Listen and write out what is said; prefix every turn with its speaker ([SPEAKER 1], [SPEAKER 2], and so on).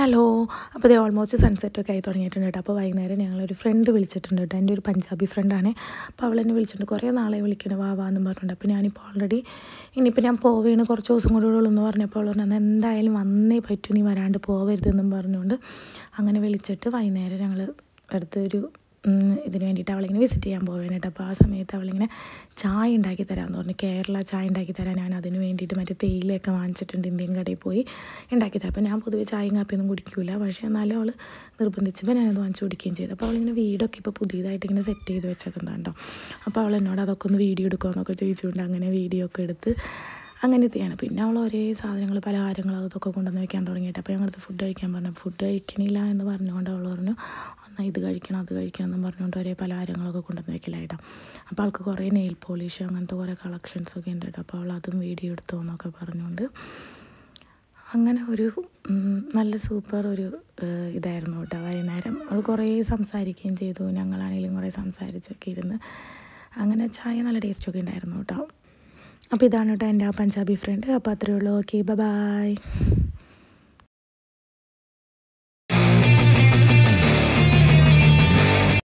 [SPEAKER 1] hello അപ്പോൾ ഇത് almost sunset ഒക്കെ ആയി തുടങ്ങിയിട്ടുണ്ട് കേട്ടോ അപ്പോൾ വൈകുന്നേരം ഞങ്ങളൊരു ഫ്രണ്ട് വിളിച്ചിട്ടുണ്ട് കേട്ടോ എൻ്റെ ഒരു പഞ്ചാബി ഫ്രണ്ടാണ് അപ്പോൾ അവൾ എന്നെ വിളിച്ചിട്ടുണ്ട് കുറേ നാളെ വിളിക്കണം വാ വാ എന്നും പറഞ്ഞിട്ടുണ്ട് അപ്പോൾ ഞാനിപ്പോൾ ഓൾറെഡി ഇനിയിപ്പോൾ ഞാൻ പോവുകയാണ് കുറച്ച് ദിവസം കൂടെ ഉള്ളൂ എന്ന് പറഞ്ഞപ്പോൾ അവൾ പറഞ്ഞു എന്തായാലും വന്നേ പറ്റൂ നീ വരാണ്ട് പോവരുതെന്നും പറഞ്ഞുകൊണ്ട് അങ്ങനെ വിളിച്ചിട്ട് വൈകുന്നേരം ഞങ്ങൾ വെറുതെ ഒരു ഉം, ഇതിന് വേണ്ടിയിട്ട് അവളിങ്ങനെ വിസിറ്റ് ചെയ്യാൻ പോവാനായിട്ട് അപ്പോൾ ആ സമയത്ത് അവളിങ്ങനെ ചായ ഉണ്ടാക്കി തരാമെന്ന് പറഞ്ഞു കേരള ചായ ഉണ്ടാക്കി തരാൻ ഞാൻ അതിന് വേണ്ടിയിട്ട് മറ്റേ തേയിലയൊക്കെ വാങ്ങിച്ചിട്ടുണ്ട് ഇന്ത്യൻ കടയിൽ പോയി ഉണ്ടാക്കി തരാം അപ്പോൾ ഞാൻ പൊതുവെ ചായയും കാപ്പിയൊന്നും കുടിക്കില്ല പക്ഷേ എന്നാലും അവൾ നിർബന്ധിച്ചപ്പോൾ ഞാനത് വാങ്ങിച്ച് കുടിക്കുകയും ചെയ്തു അപ്പോൾ അവളിങ്ങനെ വീടൊക്കെ ഇപ്പോൾ പുതിയതായിട്ട് ഇങ്ങനെ സെറ്റ് ചെയ്ത് വെച്ചേക്കുന്നുണ്ടോ അപ്പോൾ അവൾ എന്നോട് അതൊക്കെ ഒന്ന് വീഡിയോ എടുക്കുമെന്നൊക്കെ ചോദിച്ചുകൊണ്ട് അങ്ങനെ വീഡിയോ ഒക്കെ എടുത്ത് അങ്ങനത്തെയാണ് പിന്നെ അവൾ ഒരേ സാധനങ്ങൾ പലഹാരങ്ങൾ അതൊക്കെ കൊണ്ടുവന്ന് വെക്കാൻ തുടങ്ങിയിട്ട് അപ്പോൾ ഞങ്ങളടുത്ത് ഫുഡ് കഴിക്കാൻ പറഞ്ഞു ഫുഡ് കഴിക്കണില്ല എന്ന് പറഞ്ഞുകൊണ്ട് അവൾ പറഞ്ഞു എന്നാൽ ഇത് കഴിക്കണം അത് കഴിക്കണം എന്നും പറഞ്ഞുകൊണ്ട് ഒരേ പലഹാരങ്ങളൊക്കെ കൊണ്ടുവന്ന് വെക്കലായിട്ടാണ് അപ്പോൾ അവൾക്ക് കുറേ നെയിൽ പോളിഷ് അങ്ങനത്തെ കുറേ കളക്ഷൻസ് ഒക്കെ ഉണ്ട് കേട്ടോ അപ്പോൾ അവൾ അതും വീഡിയോ എടുത്തോ എന്നൊക്കെ പറഞ്ഞുകൊണ്ട് അങ്ങനെ ഒരു ഉം, നല്ല സൂപ്പർ ഒരു ഏഹ്, ഇതായിരുന്നു കേട്ടോ വൈകുന്നേരം അവൾ കുറേ സംസാരിക്കുകയും ചെയ്തു ഞങ്ങളാണെങ്കിലും കുറേ സംസാരിച്ചൊക്കെ ഇരുന്ന് അങ്ങനെ ചായ നല്ല ടേസ്റ്റൊക്കെ ഉണ്ടായിരുന്നു കേട്ടോ അപ്പോൾ ഇതാണ് കേട്ടോ എൻ്റെ ആ പഞ്ചാബി ഫ്രണ്ട് അപ്പോൾ അത്രയേ ഉള്ളൂ ഓക്കെ ബൈ